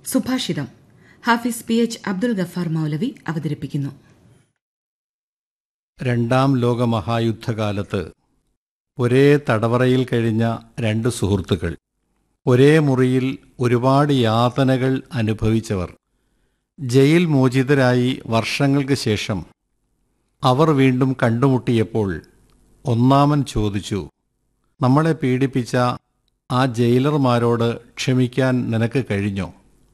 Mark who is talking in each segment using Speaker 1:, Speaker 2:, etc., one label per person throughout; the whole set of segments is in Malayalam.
Speaker 1: സുഭാഷിതം ഹാഫിസ് പി എച്ച് അബ്ദുൽ ഗഫാർ മൗലവി അവതരിപ്പിക്കുന്നു
Speaker 2: രണ്ടാം ലോകമഹായുദ്ധകാലത്ത് ഒരേ തടവറയിൽ കഴിഞ്ഞ രണ്ട് സുഹൃത്തുക്കൾ ഒരേ മുറിയിൽ ഒരുപാട് യാതനകൾ അനുഭവിച്ചവർ ജയിൽ മോചിതരായി വർഷങ്ങൾക്ക് ശേഷം അവർ വീണ്ടും കണ്ടുമുട്ടിയപ്പോൾ ഒന്നാമൻ ചോദിച്ചു നമ്മളെ പീഡിപ്പിച്ച ആ ജയിലർമാരോട് ക്ഷമിക്കാൻ നിനക്ക് കഴിഞ്ഞോ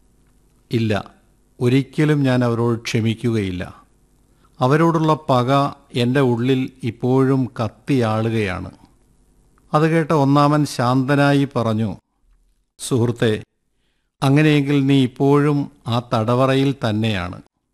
Speaker 2: ഇല്ല ഒരിക്കലും ഞാൻ അവരോട് ക്ഷമിക്കുകയില്ല അവരോടുള്ള പക എൻ്റെ ഉള്ളിൽ ഇപ്പോഴും കത്തിയാളുകയാണ് അത് കേട്ട ഒന്നാമൻ ശാന്തനായി പറഞ്ഞു സുഹൃത്തെ അങ്ങനെയെങ്കിൽ നീ ഇപ്പോഴും ആ തടവറയിൽ തന്നെയാണ്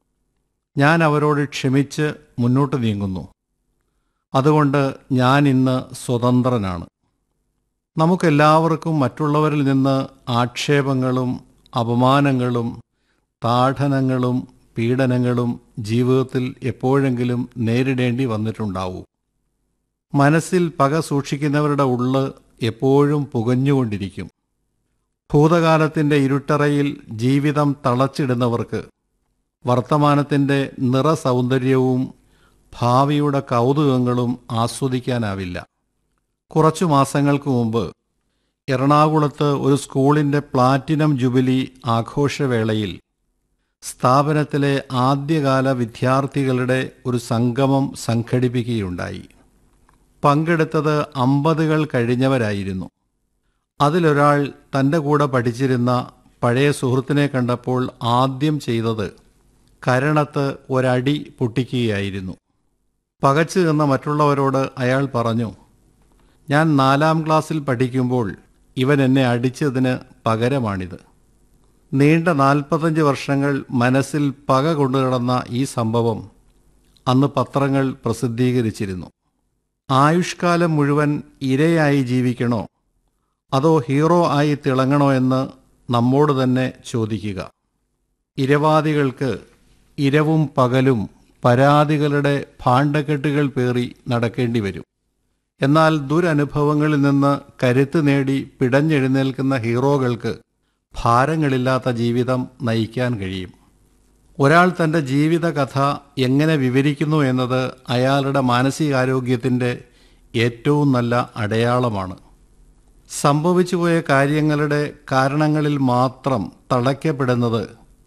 Speaker 2: ഞാൻ അവരോട് ക്ഷമിച്ച് മുന്നോട്ട് നീങ്ങുന്നു അതുകൊണ്ട് ഞാൻ ഇന്ന് സ്വതന്ത്രനാണ് നമുക്കെല്ലാവർക്കും മറ്റുള്ളവരിൽ നിന്ന് ആക്ഷേപങ്ങളും അപമാനങ്ങളും താഠനങ്ങളും പീഡനങ്ങളും ജീവിതത്തിൽ എപ്പോഴെങ്കിലും നേരിടേണ്ടി വന്നിട്ടുണ്ടാവും മനസ്സിൽ പക സൂക്ഷിക്കുന്നവരുടെ ഉള്ള് എപ്പോഴും പുകഞ്ഞുകൊണ്ടിരിക്കും ഭൂതകാലത്തിൻ്റെ ഇരുട്ടറയിൽ ജീവിതം തളച്ചിടുന്നവർക്ക് വർത്തമാനത്തിൻ്റെ നിറസൗന്ദര്യവും ഭാവിയുടെ കൗതുകങ്ങളും ആസ്വദിക്കാനാവില്ല കുറച്ചു മാസങ്ങൾക്ക് മുമ്പ് എറണാകുളത്ത് ഒരു സ്കൂളിൻ്റെ പ്ലാറ്റിനം ജൂബിലി ആഘോഷവേളയിൽ സ്ഥാപനത്തിലെ ആദ്യകാല വിദ്യാർത്ഥികളുടെ ഒരു സംഗമം സംഘടിപ്പിക്കുകയുണ്ടായി പങ്കെടുത്തത് അമ്പതുകൾ കഴിഞ്ഞവരായിരുന്നു അതിലൊരാൾ തൻ്റെ കൂടെ പഠിച്ചിരുന്ന പഴയ സുഹൃത്തിനെ കണ്ടപ്പോൾ ആദ്യം ചെയ്തത് കരണത്ത് ഒരടി പൊട്ടിക്കുകയായിരുന്നു പകച്ചു നിന്ന മറ്റുള്ളവരോട് അയാൾ പറഞ്ഞു ഞാൻ നാലാം ക്ലാസ്സിൽ പഠിക്കുമ്പോൾ ഇവൻ എന്നെ അടിച്ചതിന് പകരമാണിത് നീണ്ട നാൽപ്പത്തഞ്ച് വർഷങ്ങൾ മനസ്സിൽ പക കൊണ്ടുകിടന്ന ഈ സംഭവം അന്ന് പത്രങ്ങൾ പ്രസിദ്ധീകരിച്ചിരുന്നു ആയുഷ്കാലം മുഴുവൻ ഇരയായി ജീവിക്കണോ അതോ ഹീറോ ആയി തിളങ്ങണോ എന്ന് നമ്മോട് തന്നെ ചോദിക്കുക ഇരവാദികൾക്ക് ഇരവും പകലും പരാതികളുടെ ഭാണ്ഡക്കെട്ടുകൾ പേറി നടക്കേണ്ടി വരും എന്നാൽ ദുരനുഭവങ്ങളിൽ നിന്ന് കരുത്ത് നേടി പിടഞ്ഞെഴുന്നേൽക്കുന്ന ഹീറോകൾക്ക് ഭാരങ്ങളില്ലാത്ത ജീവിതം നയിക്കാൻ കഴിയും ഒരാൾ തൻ്റെ ജീവിതകഥ എങ്ങനെ വിവരിക്കുന്നു എന്നത് അയാളുടെ മാനസികാരോഗ്യത്തിൻ്റെ ഏറ്റവും നല്ല അടയാളമാണ് സംഭവിച്ചുപോയ കാര്യങ്ങളുടെ കാരണങ്ങളിൽ മാത്രം തളയ്ക്കപ്പെടുന്നത്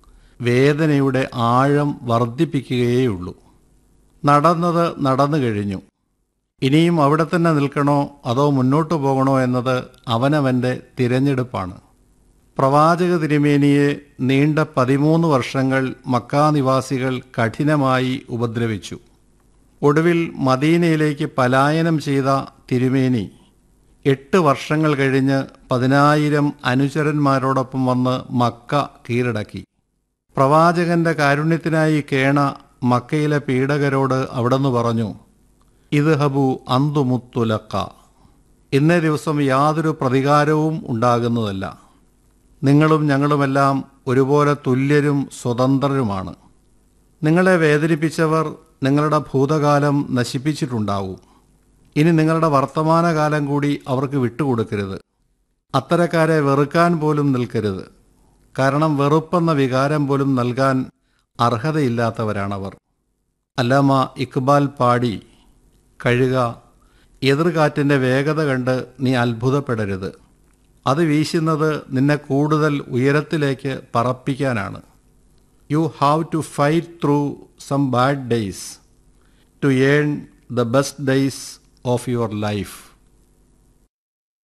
Speaker 2: വേദനയുടെ ആഴം വർദ്ധിപ്പിക്കുകയേയുള്ളൂ നടന്നത് നടന്നു കഴിഞ്ഞു ഇനിയും അവിടെ തന്നെ നിൽക്കണോ അതോ മുന്നോട്ട് പോകണോ എന്നത് അവനവൻ്റെ തിരഞ്ഞെടുപ്പാണ് പ്രവാചക തിരുമേനിയെ നീണ്ട പതിമൂന്ന് വർഷങ്ങൾ മക്കാനിവാസികൾ കഠിനമായി ഉപദ്രവിച്ചു ഒടുവിൽ മദീനയിലേക്ക് പലായനം ചെയ്ത തിരുമേനി എട്ട് വർഷങ്ങൾ കഴിഞ്ഞ് പതിനായിരം അനുചരന്മാരോടൊപ്പം വന്ന് മക്ക കീഴടക്കി പ്രവാചകന്റെ കാരുണ്യത്തിനായി കേണ മക്കയിലെ പീഡകരോട് അവിടെന്ന് പറഞ്ഞു ഇത് ഹബു അന്തുമുത്തുലക്ക ഇന്നേ ദിവസം യാതൊരു പ്രതികാരവും ഉണ്ടാകുന്നതല്ല നിങ്ങളും ഞങ്ങളുമെല്ലാം ഒരുപോലെ തുല്യരും സ്വതന്ത്രരുമാണ് നിങ്ങളെ വേദനിപ്പിച്ചവർ നിങ്ങളുടെ ഭൂതകാലം നശിപ്പിച്ചിട്ടുണ്ടാവും ഇനി നിങ്ങളുടെ വർത്തമാനകാലം കൂടി അവർക്ക് വിട്ടുകൊടുക്കരുത് അത്തരക്കാരെ വെറുക്കാൻ പോലും നിൽക്കരുത് കാരണം വെറുപ്പെന്ന വികാരം പോലും നൽകാൻ അർഹതയില്ലാത്തവരാണവർ അല്ലാമ ഇക്ബാൽ പാടി കഴുക എതിർകാറ്റിൻ്റെ വേഗത കണ്ട് നീ അത്ഭുതപ്പെടരുത് അത് വീശുന്നത് നിന്നെ കൂടുതൽ ഉയരത്തിലേക്ക് പറപ്പിക്കാനാണ് you have to fight through some bad days to earn the best days of your life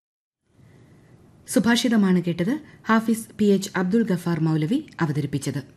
Speaker 1: സുഭാഷിതമാണ് കേട്ടത് ഹാഫിസ് പി എച്ച് അബ്ദുൽ ഗഫാർ മൗലവി അവതരിപ്പിച്ചത്